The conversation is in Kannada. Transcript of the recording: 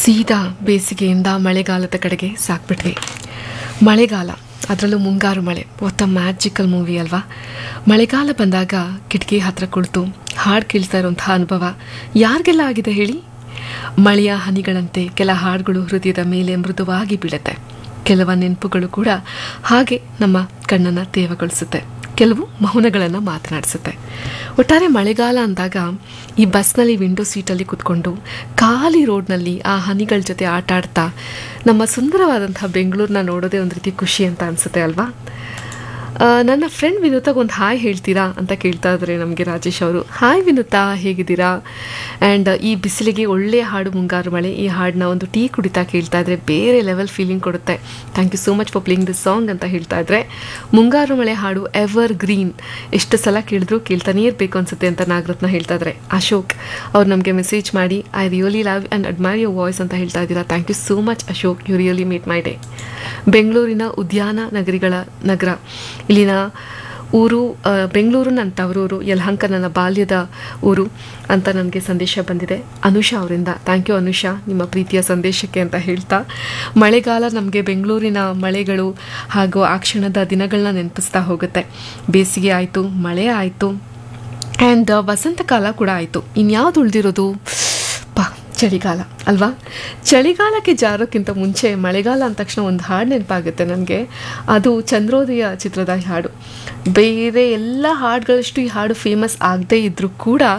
ಸೀದಾ ಬೇಸಿಗೆಯಿಂದ ಮಳೆಗಾಲದ ಕಡೆಗೆ ಸಾಕ್ಬಿಟ್ವಿ ಮಳೆಗಾಲ ಅದರಲ್ಲೂ ಮುಂಗಾರು ಮಳೆ ಒತ್ತ ಮ್ಯಾಜಿಕಲ್ ಮೂವಿ ಅಲ್ವಾ ಮಳೆಗಾಲ ಬಂದಾಗ ಕಿಟಕಿ ಹತ್ರ ಕುಳಿತು ಹಾಡು ಕೇಳ್ತಾ ಇರೋಂಥ ಅನುಭವ ಯಾರಿಗೆಲ್ಲ ಆಗಿದೆ ಹೇಳಿ ಮಳೆಯ ಹನಿಗಳಂತೆ ಕೆಲ ಹಾಡುಗಳು ಹೃದಯದ ಮೇಲೆ ಮೃದುವಾಗಿ ಬೀಳುತ್ತೆ ಕೆಲವ ನೆನಪುಗಳು ಕೂಡ ಹಾಗೆ ನಮ್ಮ ಕಣ್ಣನ್ನು ತೇವಗೊಳಿಸುತ್ತೆ ಕೆಲವು ಮೌನಗಳನ್ನು ಮಾತನಾಡಿಸುತ್ತೆ ಒಟ್ಟಾರೆ ಮಳೆಗಾಲ ಅಂದಾಗ ಈ ಬಸ್ನಲ್ಲಿ ವಿಂಡೋ ಸೀಟಲ್ಲಿ ಕುತ್ಕೊಂಡು ಖಾಲಿ ರೋಡ್ನಲ್ಲಿ ಆ ಹನಿಗಳ ಜೊತೆ ಆಟ ಆಡ್ತಾ ನಮ್ಮ ಸುಂದರವಾದಂಥ ಬೆಂಗಳೂರನ್ನ ನೋಡೋದೇ ಒಂದು ರೀತಿ ಖುಷಿ ಅಂತ ಅನಿಸುತ್ತೆ ಅಲ್ವಾ ಆ, ನನ್ನ ಫ್ರೆಂಡ್ ವಿನುತಾಗ ಒಂದು ಹಾಯ್ ಹೇಳ್ತೀರಾ ಅಂತ ಕೇಳ್ತಾ ಇದ್ದಾರೆ ನಮಗೆ ರಾಜೇಶ್ ಅವರು ಹಾಯ್ ವಿನುತಾ ಹೇಗಿದ್ದೀರಾ ಆ್ಯಂಡ್ ಈ ಬಿಸಿಲಿಗೆ ಒಳ್ಳೆಯ ಹಾಡು ಮುಂಗಾರು ಮಳೆ ಈ ಹಾಡನ್ನ ಒಂದು ಟೀ ಕುಡಿತಾ ಕೇಳ್ತಾ ಇದ್ರೆ ಬೇರೆ ಲೆವೆಲ್ ಫೀಲಿಂಗ್ ಕೊಡುತ್ತೆ thank you so much for playing this song ಅಂತ ಹೇಳ್ತಾ ಇದ್ರೆ ಮುಂಗಾರು ಮಳೆ ಹಾಡು ಎವರ್ ಗ್ರೀನ್ ಎಷ್ಟು ಸಲ ಕೇಳಿದ್ರು ಕೇಳ್ತಾನೇ ಇರಬೇಕು ಅನ್ಸುತ್ತೆ ಅಂತ ನಾಗರತ್ನ ಹೇಳ್ತಾ ಇದ್ದಾರೆ ಅಶೋಕ್ ಅವ್ರು ನಮಗೆ ಮೆಸೇಜ್ ಮಾಡಿ I really love and admire your voice ಅಂತ ಹೇಳ್ತಾ ಇದ್ದೀರಾ thank you so much Ashok you really made my day ಬೆಂಗಳೂರಿನ ಉದ್ಯಾನ ನಗರಿಗಳ ನಗರ ಇಲ್ಲಿನ ಊರು ಆ, ಬೆಂಗಳೂರು ನನ್ನ ತವರೂರು ಯಲಹಂಕ ನನ್ನ ಬಾಲ್ಯದ ಊರು ಅಂತ ನನಗೆ ಸಂದೇಶ ಬಂದಿದೆ ಅನುಷಾ ಅವರಿಂದ ಥ್ಯಾಂಕ್ ಯು ಅನುಷಾ ನಿಮ್ಮ ಪ್ರೀತಿಯ ಸಂದೇಶಕ್ಕೆ ಅಂತ ಹೇಳ್ತಾ ಮಳೆಗಾಲ ನಮಗೆ ಬೆಂಗಳೂರಿನ ಮಳೆಗಳು ಹಾಗೂ ಆ ಕ್ಷಣದ ದಿನಗಳನ್ನ ನೆನಪಿಸ್ತಾ ಹೋಗುತ್ತೆ ಬೇಸಿಗೆ ಆಯಿತು ಮಳೆ ಆಯಿತು ಆ್ಯಂಡ್ ವಸಂತಕಾಲ ಕೂಡ ಆಯಿತು ಇನ್ಯಾವುದು ಉಳಿದಿರೋದು ಪಾ ಚಳಿಗಾಲ ಅಲ್ವಾ ಚಳಿಗಾಲಕ್ಕೆ ಜಾರೋಕ್ಕಿಂತ ಮುಂಚೆ ಮಳೆಗಾಲ ಅಂದ ತಕ್ಷಣ ಒಂದು ಹಾಡು ನೆನಪಾಗುತ್ತೆ ನನಗೆ ಅದು ಚಂದ್ರೋದಯ ಚಿತ್ರದ ಹಾಡು ಬೇರೆ ಎಲ್ಲ ಹಾಡುಗಳಷ್ಟು ಈ ಹಾಡು ಫೇಮಸ್ ಆಗದೇ ಇದ್ರೂ ಕೂಡ